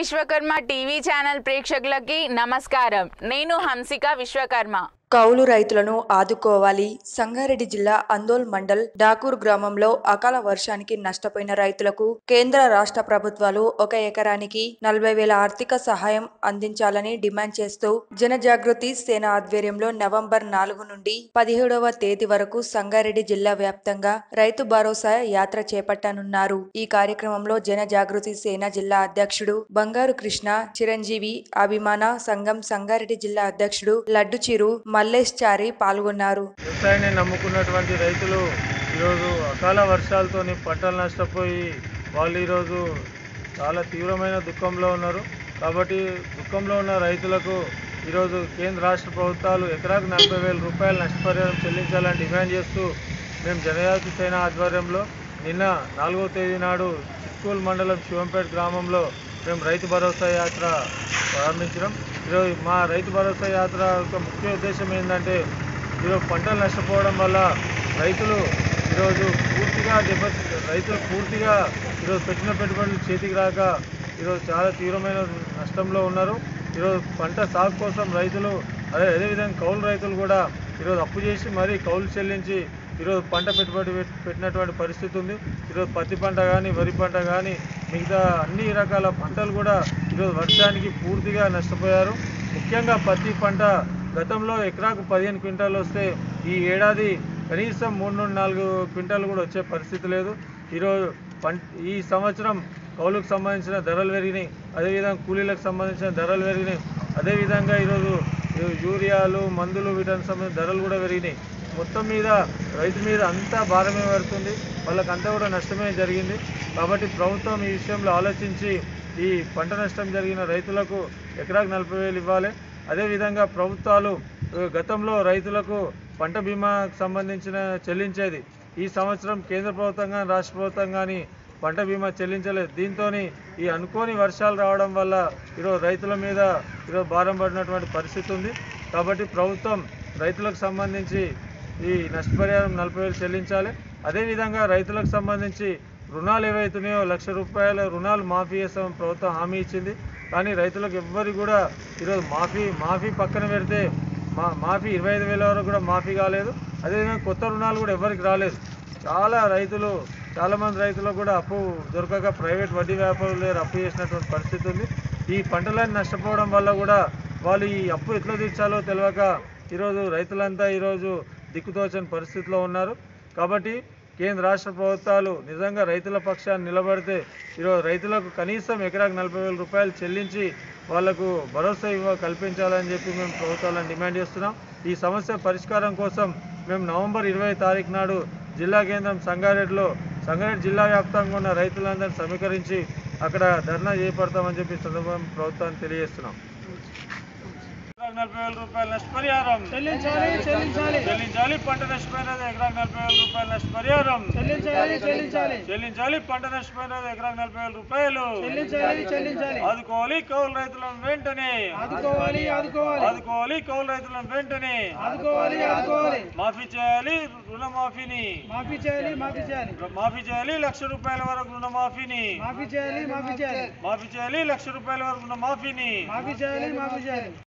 Vishwakarma TV channel ప్రేక్షకులకి నమస్కారం నేను హంసిక విశ్వకర్మ కౌలు రైతులను ఆదుకోవాలి సంగారెడ్డి జిల్లా అందోల్ మండల్ డాకూర్ గ్రామంలో అకాల వర్షానికి నష్టపోయిన రైతులకు కేంద్ర రాష్ట్ర ప్రభుత్వాలు ఒక ఎకరానికి నలభై వేల ఆర్థిక సహాయం అందించాలని డిమాండ్ చేస్తూ జనజాగృతి సేన ఆధ్వర్యంలో నవంబర్ నాలుగు నుండి పదిహేడవ తేదీ వరకు సంగారెడ్డి జిల్లా వ్యాప్తంగా రైతు భరోసా యాత్ర చేపట్టనున్నారు ఈ కార్యక్రమంలో జనజాగృతి సేన జిల్లా అధ్యక్షుడు బంగారు కృష్ణ చిరంజీవి అభిమాన సంఘం సంగారెడ్డి జిల్లా అధ్యక్షుడు లడ్డు చిరు మల్లేష్ చారి పాల్గొన్నారు వ్యవసాయాన్ని నమ్ముకున్నటువంటి రైతులు ఈరోజు అకాల వర్షాలతోని పంటలు నష్టపోయి వాళ్ళు ఈరోజు చాలా తీవ్రమైన దుఃఖంలో ఉన్నారు కాబట్టి దుఃఖంలో ఉన్న రైతులకు ఈరోజు కేంద్ర రాష్ట్ర ప్రభుత్వాలు ఎకరాకు నలభై వేల రూపాయల నష్టపరిహారం చెల్లించాలని డిమాండ్ చేస్తూ మేము జనజాతి సేన ఆధ్వర్యంలో నిన్న నాలుగో తేదీ నాడు చిట్కూల్ మండలం శివంపేట గ్రామంలో మేము రైతు భరోసా యాత్ర ప్రారంభించడం ఈరోజు మా రైతు భరోసా యాత్ర యొక్క ముఖ్య ఉద్దేశం ఏంటంటే ఈరోజు పంటలు నష్టపోవడం వల్ల రైతులు ఈరోజు పూర్తిగా దెబ్బ రైతులు పూర్తిగా ఈరోజు పెట్టిన పెట్టుబడులు చేతికి రాక ఈరోజు చాలా తీవ్రమైన నష్టంలో ఉన్నారు ఈరోజు పంట సాగు కోసం రైతులు అదే అదేవిధంగా కౌలు రైతులు కూడా ఈరోజు అప్పు చేసి మరీ కౌలు చెల్లించి ఈరోజు పంట పెట్టుబడి పెట్- పెట్టినటువంటి పరిస్థితి ఉంది ఈరోజు పత్తి పంట కానీ వరి పంట కానీ మిగతా అన్ని రకాల పంటలు కూడా ఈరోజు వర్షానికి పూర్తిగా నష్టపోయారు ముఖ్యంగా పత్తి పంట గతంలో ఎకరాకు పదిహేను క్వింటాలు వస్తే ఈ ఏడాది కనీసం మూడు నుండి నాలుగు క్వింటాలు కూడా వచ్చే పరిస్థితి లేదు ఈరోజు పంట ఈ సంవత్సరం కౌలుకు సంబంధించిన ధరలు పెరిగినాయి అదేవిధంగా కూలీలకు సంబంధించిన ధరలు పెరిగినాయి అదేవిధంగా ఈరోజు యూ- యూరియాలు మందులు వీటికి సంబంధించిన ధరలు కూడా పెరిగినాయి మొత్తం మీద రైతు మీద అంతా భారమే పడుతుంది వాళ్ళకంతా కూడా నష్టమే జరిగింది కాబట్టి ప్రభుత్వం ఈ విషయంలో ఆలోచించి ఈ పంట నష్టం జరిగిన రైతులకు ఎకరాకు నలభై వేలు ఇవ్వాలి అదేవిధంగా ప్రభుత్వాలు ఆ, గతంలో రైతులకు పంట బీమాకు సంబంధించిన చెల్లించేది ఈ సంవత్సరం కేంద్ర ప్రభుత్వం కానీ రాష్ట్ర ప్రభుత్వం కానీ పంట బీమా చెల్లించలేదు దీంతో ఈ అనుకోని వర్షాలు రావడం వల్ల ఈరోజు రైతుల మీద ఈరోజు భారం పడినటువంటి పరిస్థితి ఉంది కాబట్టి ప్రభుత్వం రైతులకు సంబంధించి ఈ నష్టపరిహారం నలభై వేలు చెల్లించాలి అదేవిధంగా రైతులకు సంబంధించి రుణాలు ఏవైతున్నాయో లక్ష రూపాయల రుణాలు మాఫీ చేస్తామని ప్రభుత్వం హామీ ఇచ్చింది కానీ రైతులకు ఎవ్వరు కూడా ఈరోజు మాఫీ మాఫీ పక్కన పెడితే మా మాఫీ ఇరవై ఐదు వేల వరకు కూడా మాఫీ కాలేదు అదేవిధంగా కొత్త రుణాలు కూడా ఎవరికి రాలేదు చాలా రైతులు చాలామంది రైతులకు కూడా అప్పు దొరకక ప్రైవేట్ వడ్డీ వ్యాపారుల దగ్గర అప్పు చేసినటువంటి పరిస్థితి ఉంది ఈ పంటలన్నీ నష్టపోవడం వల్ల కూడా వాళ్ళు ఈ అప్పు ఎట్లా తీర్చాలో తెలియక ఈరోజు రైతులంతా ఈరోజు దిక్కుతోచని పరిస్థితిలో ఉన్నారు కాబట్టి కేంద్ర రాష్ట్ర ప్రభుత్వాలు నిజంగా రైతుల పక్షాన్ని నిలబడితే ఈరోజు రైతులకు కనీసం ఎకరాకు నలభై వేల రూపాయలు చెల్లించి వాళ్లకు భరోసా ఇవ్వ కల్పించాలని చెప్పి మేము ప్రభుత్వాలను డిమాండ్ చేస్తున్నాం ఈ సమస్య పరిష్కారం కోసం మేము నవంబర్ ఇరవై తారీఖు నాడు జిల్లా కేంద్రం సంగారెడ్డిలో సంగారెడ్డి జిల్లా వ్యాప్తంగా ఉన్న రైతులందరినీ సమీకరించి అక్కడ ధర్నా చేపడతామని చెప్పి ఈ సందర్భంగా ప్రభుత్వాన్ని తెలియజేస్తున్నాం నలభై వేల రూపాయల నష్టపరిహారం చెల్లించాలి చెల్లించాలి చెల్లించాలి పంట నష్టపోయినది ఎకరాకు నలభై వేల రూపాయల నష్టపరిహారం చెల్లించాలి చెల్లించాలి చెల్లించాలి పంట నష్టపోయినది ఎకరాకు నలభై వేల రూపాయలు చెల్లించాలి చెల్లించాలి ఆదుకోవాలి కౌలు రైతులను వెంటనే ఆదుకోవాలి ఆదుకోవాలి ఆదుకోవాలి కౌలు రైతులను వెంటనే ఆదుకోవాలి ఆదుకోవాలి మాఫీ చేయాలి రుణమాఫీని మాఫీ చేయాలి మాఫీ చేయాలి మాఫీ చేయాలి లక్ష రూపాయల వరకు రుణమాఫీని మాఫీ చేయాలి మాఫీ చేయాలి మాఫీ చేయాలి లక్ష రూపాయల వరకు రుణమాఫీని మాఫీ చేయాలి మాఫీ చేయాలి